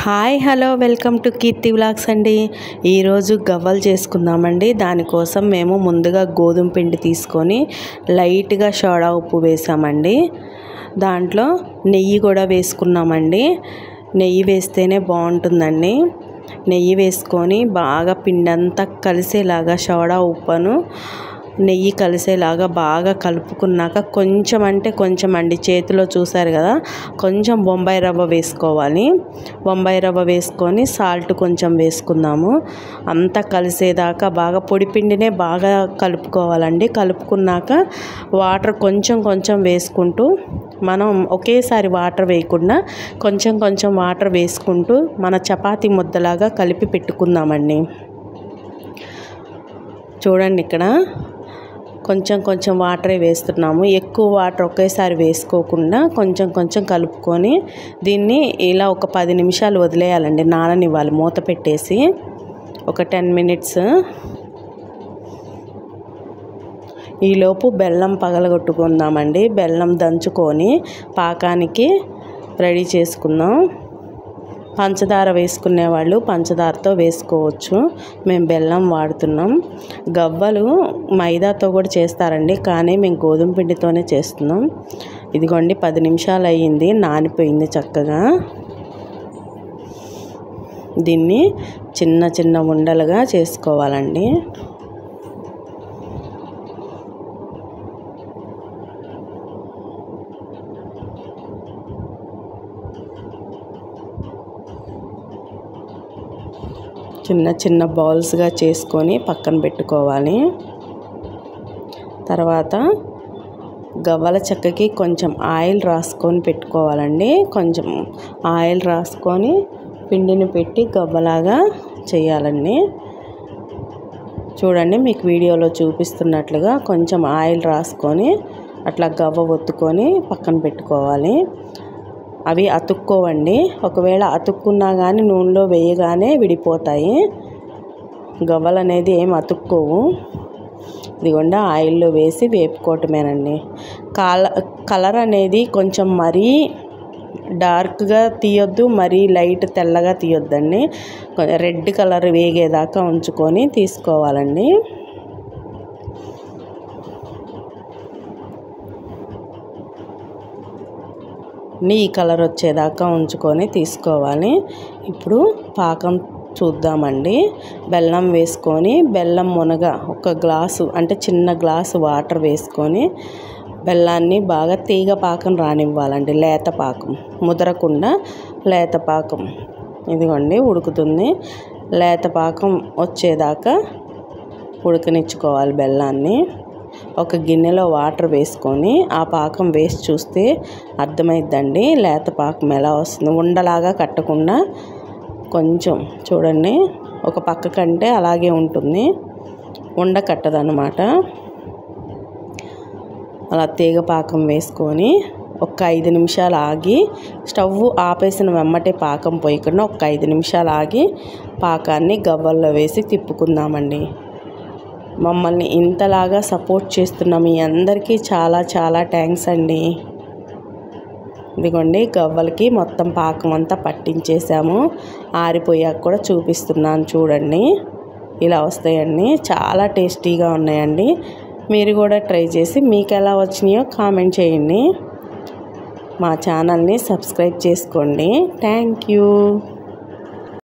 hi hello welcome to Keerthi vlogs అండి ఈరోజు గవ్వలు చేసుకుందామండి దానికోసం మేము ముందుగా గోధుమ పిండి తీసుకొని లైట్గా సోడా ఉప్పు వేసామండి దాంట్లో నెయ్యి కూడా వేసుకున్నామండి నెయ్యి వేస్తేనే బాగుంటుందండి నెయ్యి వేసుకొని బాగా పిండి అంతా కలిసేలాగా సోడా ఉప్పును నెయ్యి కలిసేలాగా బాగా కలుపుకున్నాక కొంచెం అంటే కొంచెం అండి చేతిలో చూసారు కదా కొంచెం బొంబాయి రవ్వ వేసుకోవాలి బొంబాయి రవ్వ వేసుకొని సాల్ట్ కొంచెం వేసుకుందాము అంతా కలిసేదాకా బాగా పొడి పిండినే బాగా కలుపుకోవాలండి కలుపుకున్నాక వాటర్ కొంచెం కొంచెం వేసుకుంటూ మనం ఒకేసారి వాటర్ వేయకుండా కొంచెం కొంచెం వాటర్ వేసుకుంటూ మన చపాతీ ముద్దలాగా కలిపి పెట్టుకుందామండి చూడండి ఇక్కడ కొంచెం కొంచెం వాటరే వేస్తున్నాము ఎక్కువ వాటర్ ఒకేసారి వేసుకోకుండా కొంచెం కొంచెం కలుపుకొని దీన్ని ఇలా ఒక పది నిమిషాలు వదిలేయాలండి నాననివ్వాలి మూత పెట్టేసి ఒక టెన్ మినిట్స్ ఈలోపు బెల్లం పగలగొట్టుకుందామండి బెల్లం దంచుకొని పాకానికి రెడీ చేసుకుందాం పంచదార వేసుకునే వాళ్ళు పంచదారతో వేసుకోవచ్చు మేము బెల్లం వాడుతున్నాం గవ్వలు మైదాతో కూడా చేస్తారండి కానీ మేము గోధుమ పిండితోనే చేస్తున్నాం ఇదిగోండి పది నిమిషాలు అయ్యింది నానిపోయింది చక్కగా దీన్ని చిన్న చిన్న ఉండలుగా చేసుకోవాలండి చిన్న చిన్న బౌల్స్గా చేసుకొని పక్కన పెట్టుకోవాలి తర్వాత గవ్వల చెక్కకి కొంచెం ఆయిల్ రాసుకొని పెట్టుకోవాలండి కొంచెం ఆయిల్ రాసుకొని పిండిని పెట్టి గవ్వలాగా చేయాలండి చూడండి మీకు వీడియోలో చూపిస్తున్నట్లుగా కొంచెం ఆయిల్ రాసుకొని అట్లా గవ్వ ఒత్తుకొని పక్కన పెట్టుకోవాలి అవి అతుక్కోవండి ఒకవేళ అతుక్కున్నా కానీ నూనెలో వేయగానే విడిపోతాయి గవ్వలు అనేది ఏం అతుక్కోవు ఇదిగోండి ఆయిల్లో వేసి వేపుకోవటమేనండి కాల కలర్ అనేది కొంచెం మరీ డార్క్గా తీయొద్దు మరీ లైట్ తెల్లగా తీయొద్దండి రెడ్ కలర్ వేగేదాకా ఉంచుకొని తీసుకోవాలండి ఈ కలర్ వచ్చేదాకా ఉంచుకొని తీసుకోవాలి ఇప్పుడు పాకం చూద్దామండి బెల్లం వేసుకొని బెల్లం మునగ ఒక గ్లాసు అంటే చిన్న గ్లాసు వాటర్ వేసుకొని బెల్లాన్ని బాగా తీగ పాకం రానివ్వాలండి లేత పాకం ముదరకుండా లేత పాకం ఇదిగోండి ఉడుకుతుంది లేత పాకం వచ్చేదాకా ఉడకనిచ్చుకోవాలి బెల్లాన్ని ఒక గిన్నెలో వాటర్ వేసుకొని ఆ పాకం వేసి చూస్తే అర్థమైద్దండి లేత పాకం ఎలా వస్తుంది ఉండలాగా కట్టకుండా కొంచెం చూడండి ఒక పక్క కంటే అలాగే ఉంటుంది ఉండ కట్టదనమాట అలా తీగ పాకం వేసుకొని ఒక ఐదు నిమిషాలు ఆగి స్టవ్ ఆపేసిన వెమ్మటే పాకం పోయకుండా ఒక ఐదు నిమిషాలు ఆగి పాకాన్ని గవ్వల్లో వేసి తిప్పుకుందామండి మమ్మల్ని ఇంతలాగా సపోర్ట్ చేస్తున్న మీ అందరికీ చాలా చాలా థ్యాంక్స్ అండి ఇదిగోండి గవ్వలకి మొత్తం పాకం అంతా పట్టించేసాము ఆరిపోయాక కూడా చూపిస్తున్నాను చూడండి ఇలా వస్తాయండి చాలా టేస్టీగా ఉన్నాయండి మీరు కూడా ట్రై చేసి మీకు ఎలా వచ్చినాయో కామెంట్ చేయండి మా ఛానల్ని సబ్స్క్రైబ్ చేసుకోండి థ్యాంక్ యూ